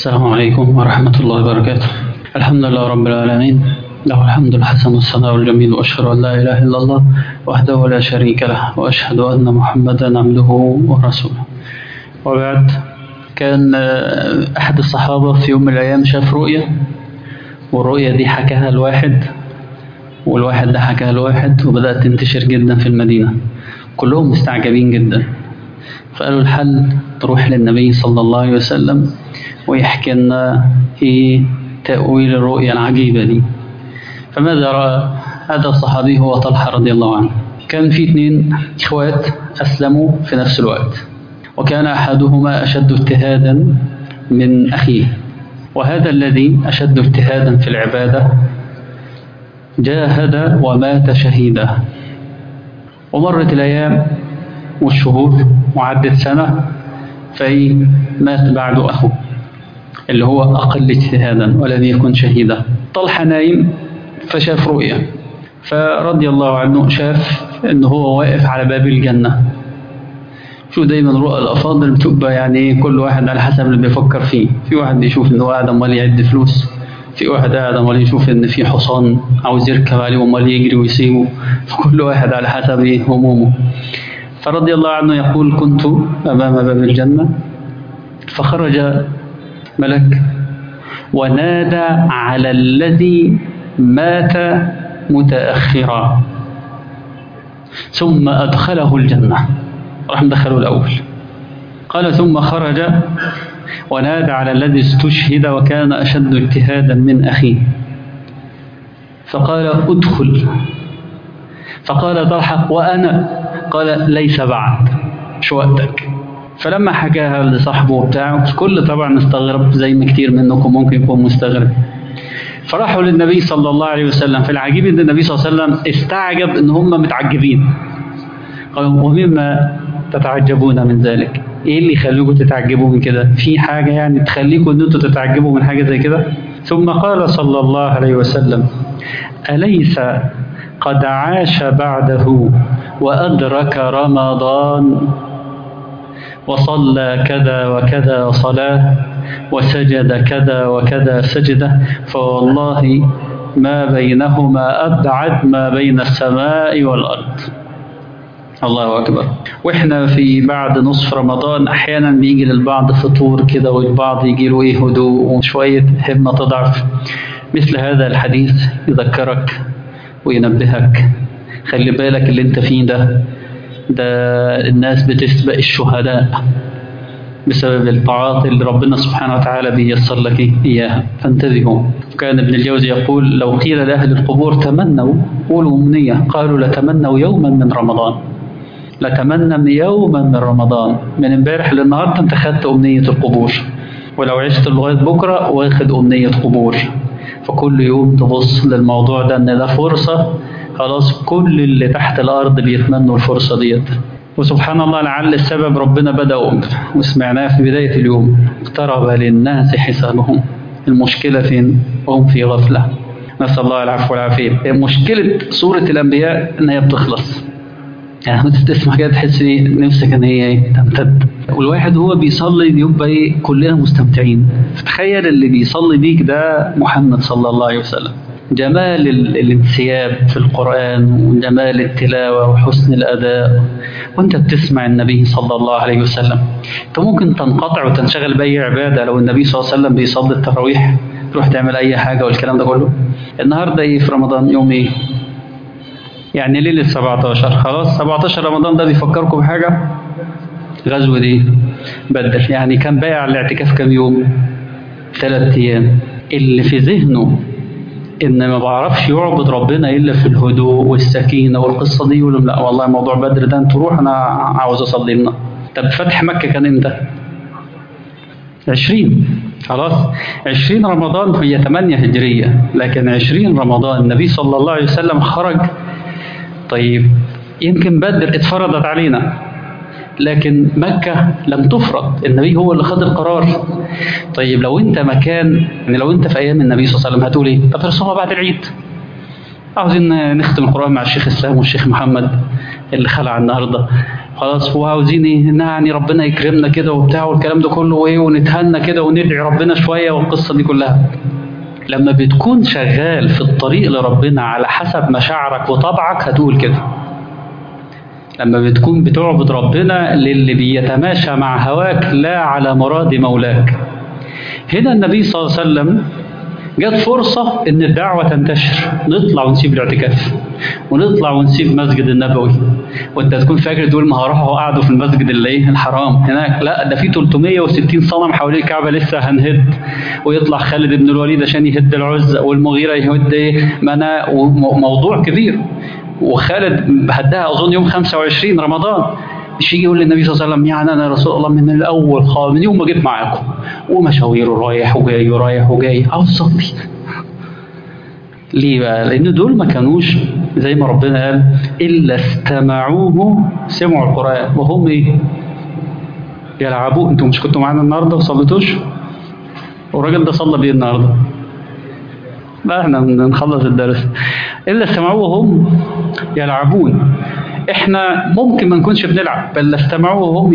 السلام عليكم ورحمة الله وبركاته الحمد لله رب العالمين له الحمد الحسن والثناء الجميل وأشهد أن لا إله إلا الله وحده لا شريك له وأشهد أن محمدا عبده ورسوله وبعد كان أحد الصحابة في يوم من الأيام شاف رؤية والرؤية دي حكاها الواحد والواحد ده حكاها الواحد وبدأت تنتشر جدا في المدينة كلهم مستعجبين جدا فقالوا الحل تروح للنبي صلى الله عليه وسلم ويحكي لنا ايه تأويل الرؤيا العجيبة دي فماذا رأى هذا الصحابي هو طلحة رضي الله عنه كان في اثنين اخوات أسلموا في نفس الوقت وكان أحدهما أشد اجتهادا من أخيه وهذا الذي أشد اجتهادا في العبادة جاهد ومات شهيدا ومرت الأيام والشهور وعدت سنة في مات بعد أخوه اللي هو أقل اجتهادا ولم يكن شهيدا طلحة نايم فشاف رؤيا فرضي الله عنه شاف إن هو واقف على باب الجنة شو دايما رؤى الأفاضل بتبقى يعني كل واحد على حسب اللي بيفكر فيه في واحد بيشوف إن هو قاعد أمال يعد فلوس في واحد قاعد أمال يشوف إن في حصان عاوز يركب عليه وأمال يجري ويسيبه فكل واحد على حسب همومه فرضي الله عنه يقول كنت أمام باب الجنة فخرج ملك ونادى على الذي مات متأخرا ثم أدخله الجنة راح مدخله الأول قال ثم خرج ونادى على الذي استشهد وكان أشد اجتهادا من أخيه فقال ادخل فقال طلحة وأنا قال ليس بعد شو وقتك فلما حكاها لصاحبه بتاعه الكل طبعا استغرب زي ما كتير منكم ممكن يكون مستغرب فراحوا للنبي صلى الله عليه وسلم في العجيب ان النبي صلى الله عليه وسلم استعجب ان هم متعجبين قالوا ومما تتعجبون من ذلك ايه اللي يخليكم تتعجبوا من كده في حاجه يعني تخليكم ان انتوا تتعجبوا من حاجه زي كده ثم قال صلى الله عليه وسلم اليس قد عاش بعده وأدرك رمضان وصلى كذا وكذا صلاة وسجد كذا وكذا سجدة فوالله ما بينهما أبعد ما بين السماء والأرض الله أكبر وإحنا في بعد نصف رمضان أحيانا بيجي للبعض فطور كده والبعض يجي له إيه هدوء وشوية همة تضعف مثل هذا الحديث يذكرك وينبهك خلي بالك اللي انت فيه ده ده الناس بتسبق الشهداء بسبب الطاعات اللي ربنا سبحانه وتعالى بيسر لك إياها فانتبهوا كان ابن الجوزي يقول لو قيل لأهل القبور تمنوا قولوا أمنية قالوا لتمنوا يوما من رمضان لتمنى يوما من رمضان من امبارح للنهارده انت خدت أمنية القبور ولو عشت لغاية بكرة واخد أمنية قبور فكل يوم تبص للموضوع ده ان ده فرصة خلاص كل اللي تحت الارض بيتمنوا الفرصة ديت وسبحان الله لعل السبب ربنا بدأوا وسمعناه في بداية اليوم اقترب للناس حسابهم المشكلة فين؟ وهم في غفلة نسأل الله العفو والعافية مشكلة سورة الأنبياء إن هي بتخلص يعني انت تسمع كده تحس ايه نفسك ان هي ايه تمتد والواحد هو بيصلي بيبقى ايه كلنا مستمتعين فتخيل اللي بيصلي بيك ده محمد صلى الله عليه وسلم جمال الانسياب في القرآن وجمال التلاوة وحسن الأداء وانت بتسمع النبي صلى الله عليه وسلم انت ممكن تنقطع وتنشغل بأي عبادة لو النبي صلى الله عليه وسلم بيصلي التراويح تروح تعمل أي حاجة والكلام ده كله النهاردة ايه في رمضان يوم ايه يعني ليلة 17 خلاص 17 رمضان ده بيفكركم بحاجة غزوة دي بدر يعني كان بايع على الاعتكاف كام يوم ثلاث أيام اللي في ذهنه إن ما بعرفش يعبد ربنا إلا في الهدوء والسكينة والقصة دي يقول لا والله موضوع بدر ده أنت روح أنا عاوز أصلي لنا طب فتح مكة كان إمتى؟ 20 خلاص 20 رمضان هي 8 هجرية لكن 20 رمضان النبي صلى الله عليه وسلم خرج طيب يمكن بدر اتفرضت علينا لكن مكة لم تفرض النبي هو اللي خد القرار طيب لو انت مكان يعني لو انت في ايام النبي صلى الله عليه وسلم هتقول ايه طب تصومها بعد العيد عاوزين نختم القرآن مع الشيخ السام والشيخ محمد اللي خلع النهارده خلاص وعاوزين ايه إن يعني ربنا يكرمنا كده وبتاع والكلام ده كله وايه ونتهنى كده وندعي ربنا شويه والقصه دي كلها لما بتكون شغال في الطريق لربنا على حسب مشاعرك وطبعك هتقول كده لما بتكون بتعبد ربنا للي بيتماشى مع هواك لا على مراد مولاك هنا النبي صلى الله عليه وسلم جت فرصة إن الدعوة تنتشر نطلع ونسيب الاعتكاف ونطلع ونسيب مسجد النبوي وانت تكون فاكر تقول ما هروحوا قعدوا في المسجد اللي ايه الحرام هناك لا ده في 360 صنم حوالين الكعبة لسه هنهد ويطلع خالد بن الوليد عشان يهد العزة والمغيرة يهد ايه منى وموضوع كبير وخالد هدها اظن يوم 25 رمضان مش يجي يقول للنبي صلى الله عليه وسلم يعني انا رسول الله من الاول خالص من يوم ما جيت معاكم ومشاوير رايح وجاي ورايح وجاي عاوز اصلي ليه بقى؟ لان دول ما كانوش زي ما ربنا قال الا استمعوه سمعوا القران وهم ايه؟ يلعبوا انتوا مش كنتوا معانا النهارده وصليتوش؟ والراجل ده صلى بيه النهارده لا احنا نخلص الدرس الا استمعوه وهم يلعبون احنا ممكن ما نكونش بنلعب بل استمعوا وهم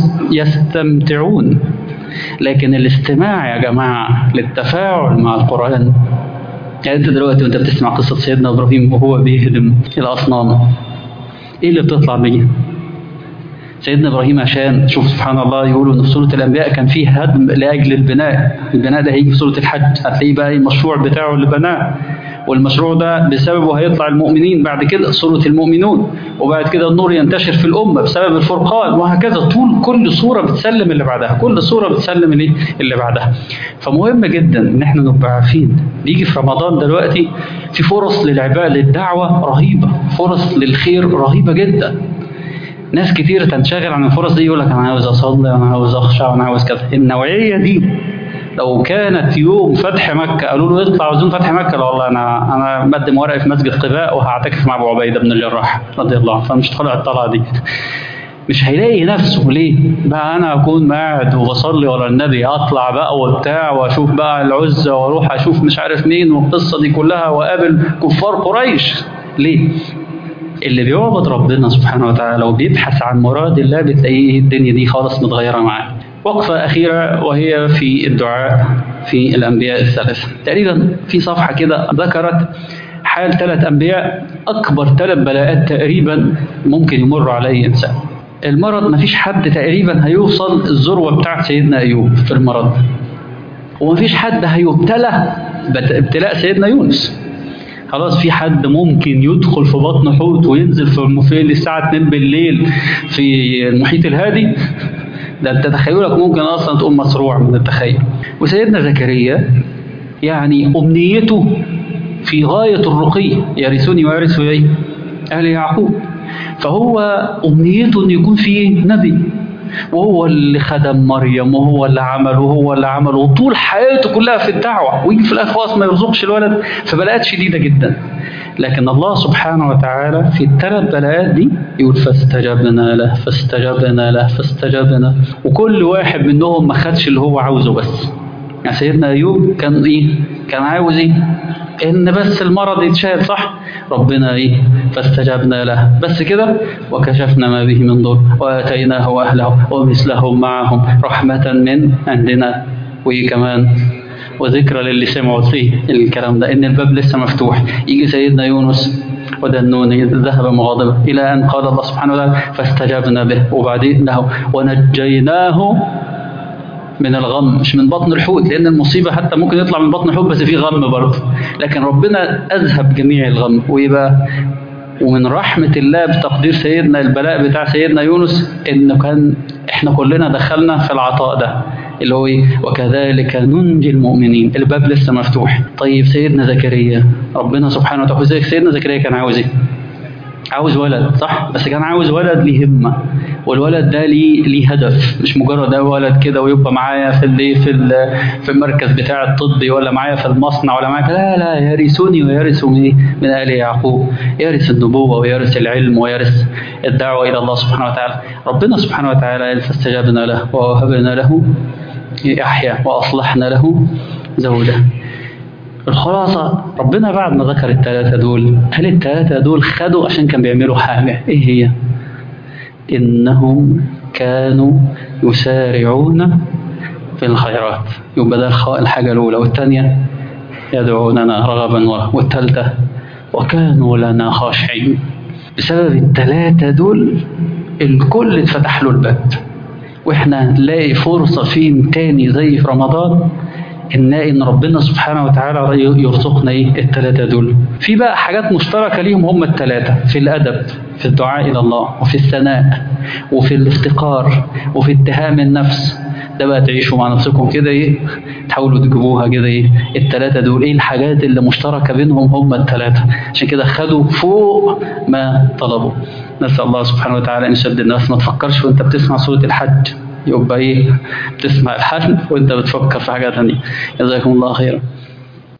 يستمتعون لكن الاستماع يا جماعة للتفاعل مع القرآن يعني انت دلوقتي وانت بتسمع قصة سيدنا ابراهيم وهو بيهدم الاصنام ايه اللي بتطلع بيه؟ سيدنا ابراهيم عشان شوف سبحان الله يقولوا ان في سوره الانبياء كان فيه هدم لاجل البناء، البناء ده هيجي في سوره الحج هتلاقيه بقى المشروع بتاعه اللي بناه والمشروع ده بسببه هيطلع المؤمنين بعد كده سوره المؤمنون وبعد كده النور ينتشر في الامه بسبب الفرقان وهكذا طول كل سوره بتسلم اللي بعدها، كل سوره بتسلم اللي, اللي بعدها. فمهم جدا ان احنا نبقى عارفين بيجي في رمضان دلوقتي في فرص للعباده للدعوه رهيبه، فرص للخير رهيبه جدا. ناس كتير تنشغل عن الفرص دي يقول لك انا عاوز اصلي وانا عاوز اخشع وانا عاوز كذا النوعيه دي لو كانت يوم فتح مكه قالوا له اطلع عاوزين فتح مكه لا والله انا انا مقدم ورقي في مسجد قباء وهعتكف مع ابو عبيده بن الجراح رضي الله عنه فمش طالع الطلعه دي مش هيلاقي نفسه ليه؟ بقى انا اكون قاعد وبصلي ورا النبي اطلع بقى وبتاع واشوف بقى العزه واروح اشوف مش عارف مين والقصه دي كلها واقابل كفار قريش ليه؟ اللي بيعبد ربنا سبحانه وتعالى وبيبحث عن مراد الله بتلاقيه الدنيا دي خالص متغيرة معاه وقفة أخيرة وهي في الدعاء في الأنبياء الثلاثة تقريبا في صفحة كده ذكرت حال ثلاث أنبياء أكبر ثلاث بلاءات تقريبا ممكن يمر على أي إنسان المرض مفيش حد تقريبا هيوصل الذروة بتاعت سيدنا أيوب في المرض ومفيش حد هيبتلى ابتلاء سيدنا يونس خلاص في حد ممكن يدخل في بطن حوت وينزل في المفيل الساعة 2 بالليل في المحيط الهادي ده انت تخيلك ممكن اصلا تقوم مصروع من التخيل وسيدنا زكريا يعني امنيته في غاية الرقي يرثني ويرث ايه؟ آل يعقوب فهو امنيته ان يكون فيه نبي وهو اللي خدم مريم وهو اللي عمل وهو اللي عمل وطول حياته كلها في الدعوة ويجي في الآخر خلاص ما يرزقش الولد فبلاءات شديدة جدا لكن الله سبحانه وتعالى في الثلاث بلاءات دي يقول فاستجبنا له فاستجبنا له فاستجبنا وكل واحد منهم ما خدش اللي هو عاوزه بس يعني سيدنا أيوب كان إيه؟ كان عاوز إيه؟ إن بس المرض يتشال صح؟ ربنا إيه؟ فاستجبنا له بس كده وكشفنا ما به من ضر وآتيناه أهله ومثلهم معهم رحمة من عندنا وإيه كمان؟ وذكرى للي سمعوا فيه الكلام ده إن الباب لسه مفتوح يجي سيدنا يونس ودنوني ذهب مغاضبا إلى أن قال الله سبحانه وتعالى فاستجبنا به وبعدين له ونجيناه من الغم مش من بطن الحوت لان المصيبه حتى ممكن يطلع من بطن الحوت بس في غم برضه لكن ربنا اذهب جميع الغم ويبقى ومن رحمة الله بتقدير سيدنا البلاء بتاع سيدنا يونس إنه كان إحنا كلنا دخلنا في العطاء ده اللي هو إيه؟ وكذلك ننجي المؤمنين الباب لسه مفتوح طيب سيدنا زكريا ربنا سبحانه وتعالى سيدنا زكريا كان عاوز إيه؟ عاوز ولد صح بس كان عاوز ولد ليه همه والولد ده ليه ليه هدف مش مجرد ده ولد كده ويبقى معايا في الايه في في المركز بتاع الطبي ولا معايا في المصنع ولا معايا لا لا يرثني ويرث من ايه من ال يعقوب يرث النبوه ويرث العلم ويرث الدعوه الى الله سبحانه وتعالى ربنا سبحانه وتعالى قال فاستجبنا له ووهبنا له يحيى واصلحنا له زوجه الخلاصة ربنا بعد ما ذكر الثلاثة دول هل الثلاثة دول خدوا عشان كان بيعملوا حاجة ايه هي إنهم كانوا يسارعون في الخيرات يبقى ده الخ- الحاجة الأولى والثانية يدعوننا رغبا ورهبا والثالثة وكانوا لنا خاشعين بسبب الثلاثة دول الكل اتفتح له الباب واحنا نلاقي فرصة فين تاني زي في رمضان نلاقي ان ربنا سبحانه وتعالى يرزقنا ايه الثلاثة دول في بقى حاجات مشتركة ليهم هم الثلاثة في الأدب في الدعاء إلى الله وفي الثناء وفي الافتقار وفي اتهام النفس ده بقى تعيشوا مع نفسكم كده ايه تحاولوا تجيبوها كده ايه الثلاثة دول ايه الحاجات اللي مشتركة بينهم هم الثلاثة عشان كده خدوا فوق ما طلبوا نسأل الله سبحانه وتعالى ان شد الناس ما تفكرش وانت بتسمع سورة الحج يبقى ايه بتسمع الحج وانت بتفكر في حاجة تانية جزاكم الله خيرا